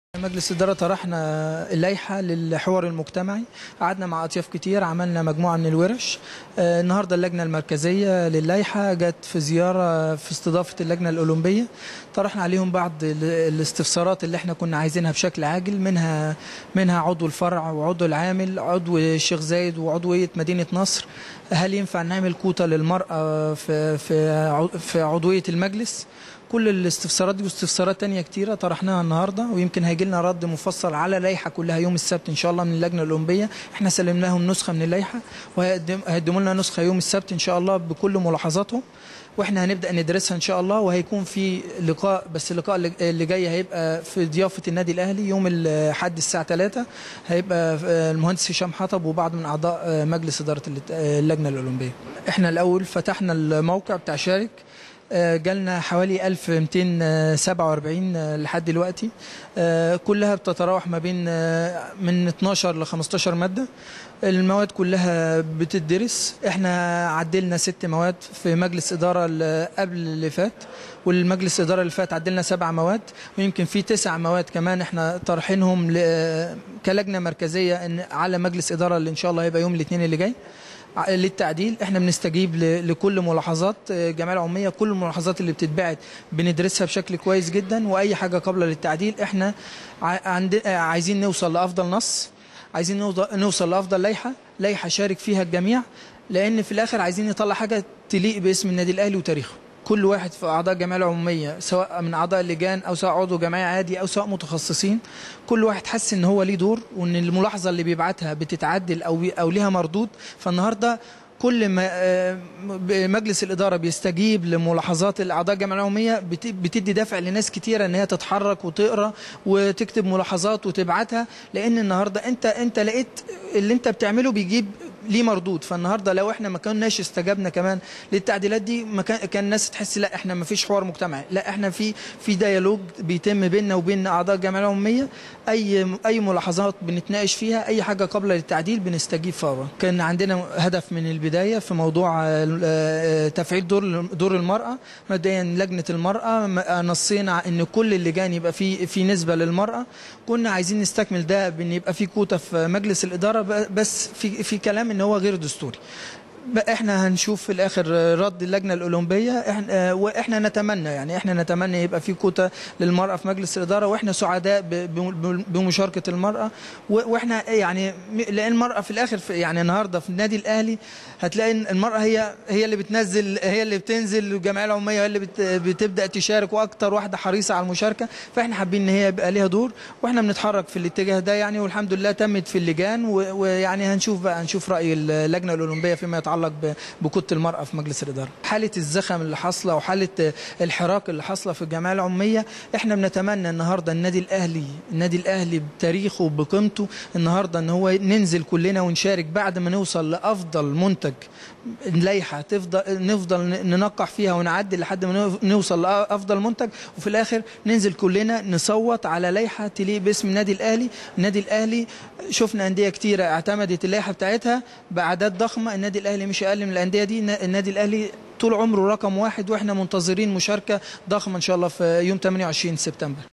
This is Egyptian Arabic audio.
مجلس الإدارة طرحنا اللائحة للحوار المجتمعي قعدنا مع أطياف كتير عملنا مجموعة من الورش آه، النهاردة اللجنة المركزية للائحة جت في زيارة في استضافة اللجنة الأولمبية طرحنا عليهم بعض ال- الاستفسارات اللي احنا كنا عايزينها بشكل عاجل منها منها عضو الفرع وعضو العامل عضو الشيخ زايد وعضوية مدينة نصر هل ينفع نعمل كوتا للمرأة في في عضو- في عضوية المجلس كل الاستفسارات دي واستفسارات تانية كتيرة طرحناها النهاردة ويمكن هيجي لنا رد مفصل على لائحة كلها يوم السبت إن شاء الله من اللجنة الأولمبية احنا سلمناهم نسخة من اللائحة وهيقدموا لنا نسخة يوم السبت إن شاء الله بكل ملاحظاتهم واحنا هنبدا ندرسها ان شاء الله وهيكون في لقاء بس اللقاء اللي- اللي جاي هيبقى في ضيافه النادي الاهلي يوم الاحد الساعه 3 هيبقى المهندس هشام حطب وبعض من اعضاء مجلس اداره اللجنه الاولمبيه احنا الاول فتحنا الموقع بتاع شارك آه، جالنا حوالي 1247 آه، لحد دلوقتي آه، كلها بتتراوح ما بين آه، من 12 ل 15 ماده المواد كلها بتدرس احنا عدلنا ست مواد في مجلس اداره ال- قبل اللي فات والمجلس الاداره اللي فات عدلنا سبع مواد ويمكن في تسع مواد كمان احنا طرحينهم ل- كلجنه مركزيه إن على مجلس اداره اللي ان شاء الله هيبقى يوم الاثنين اللي جاي ع- للتعديل احنا بنستجيب ل- لكل ملاحظات آه، الجمعيه العموميه كل الملاحظات اللي بتتبعت بندرسها بشكل كويس جدا واي حاجه قابله للتعديل احنا ع- عند آه، عايزين نوصل لافضل نص عايزين نوض- نوصل لافضل لائحه لائحه شارك فيها الجميع لان في الاخر عايزين نطلع حاجه تليق باسم النادي الاهلي وتاريخه كل واحد في اعضاء الجمعيه العموميه سواء من اعضاء اللجان او سواء عضو جمعيه عادي او سواء متخصصين كل واحد حس ان هو ليه دور وان الملاحظه اللي بيبعتها بتتعدل او بي- او ليها مردود فالنهارده كل ما آه، ب- مجلس الاداره بيستجيب لملاحظات الاعضاء الجمعيه العموميه بت- بتدي دافع لناس كتيره ان هي تتحرك وتقرا وتكتب ملاحظات وتبعتها لان النهارده انت انت لقيت اللي انت بتعمله بيجيب ليه مردود فالنهارده لو احنا ما كناش استجبنا كمان للتعديلات دي ما كان كان الناس تحس لا احنا ما فيش حوار مجتمعي لا احنا في في ديالوج بيتم بيننا وبين اعضاء الجمعيه العموميه اي اي ملاحظات بنتناقش فيها اي حاجه قابله للتعديل بنستجيب فورا كان عندنا هدف من البدايه في موضوع آه، آه، تفعيل دور دور المراه مبدئيا لجنه المراه م- آه، نصينا على ان كل اللجان يبقى في في نسبه للمراه كنا عايزين نستكمل ده بان يبقى في كوتا في مجلس الاداره ب- بس في في كلام ان هو غير دستوري بقى احنا هنشوف في الاخر رد اللجنه الاولمبيه احنا آه، واحنا نتمنى يعني احنا نتمنى يبقى في كوتا للمراه في مجلس الاداره واحنا سعداء ب- ب- بمشاركه المراه و- واحنا يعني م- لان المراه في الاخر في يعني النهارده في النادي الاهلي هتلاقي إن المراه هي هي اللي بتنزل هي اللي بتنزل والجمعيه العموميه هي اللي بت- بتبدا تشارك واكتر واحده حريصه على المشاركه فاحنا حابين ان هي يبقى ليها دور واحنا بنتحرك في الاتجاه ده يعني والحمد لله تمت في اللجان و- ويعني هنشوف بقى هنشوف راي اللجنه الاولمبيه فيما يتعلق ب- بكوت المراه في مجلس الاداره حاله الزخم اللي حاصله وحاله الحراك اللي حاصله في الجمعيه العموميه احنا بنتمنى النهارده النادي الاهلي النادي الاهلي بتاريخه وبقيمته النهارده ان هو ننزل كلنا ونشارك بعد ما نوصل لافضل منتج اللائحه تفضل نفضل ننقح فيها ونعدل لحد ما نو- نوصل لافضل منتج وفي الاخر ننزل كلنا نصوت على لائحه تليق باسم النادي الاهلي النادي الاهلي شفنا انديه كتيره اعتمدت اللائحه بتاعتها باعداد ضخمه النادي الاهلي مش اقل من الانديه دي النادي الاهلي طول عمره رقم واحد واحنا منتظرين مشاركه ضخمه ان شاء الله في يوم 28 سبتمبر